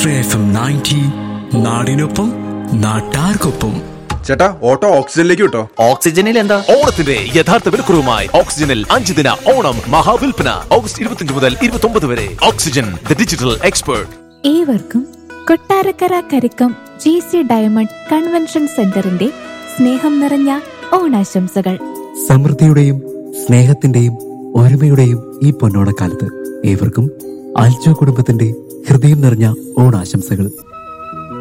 ആശ്രയ F M ninety നാടിനൊപ്പം നാട്ടാർക്കൊപ്പം ചേട്ടാ ഓട്ടോ ഓക്സിജനിലേക്ക് വിട്ടോ ഓക്സിജനിൽ എന്താ ഓണത്തിന്റെ യഥാർത്ഥ വിലക്കുറവുമായി ഓക്സിജനിൽ അഞ്ച് ദിന ഓണം മഹാവിൽപ്പന ഓഗസ്റ്റ് ഇരുപത്തിയഞ്ച് മുതൽ ഇരുപത്തി വരെ ഓക്സിജൻ ദ ഡിജിറ്റൽ എക്സ്പേർട്ട് ഏവർക്കും Kottarakkara Karikkam G C diamond convention സെന്ററിന്റെ സ്നേഹം നിറഞ്ഞ ഓണാശംസകൾ സമൃദ്ധിയുടെയും സ്നേഹത്തിന്റെയും ഒരുമയുടെയും ഈ പൊന്നോണക്കാലത്ത് ഏവർക്കും ആൽജോ കുടുംബത്തിന്റെ ഹൃദയം നിറഞ്ഞ ഓണാശംസകൾ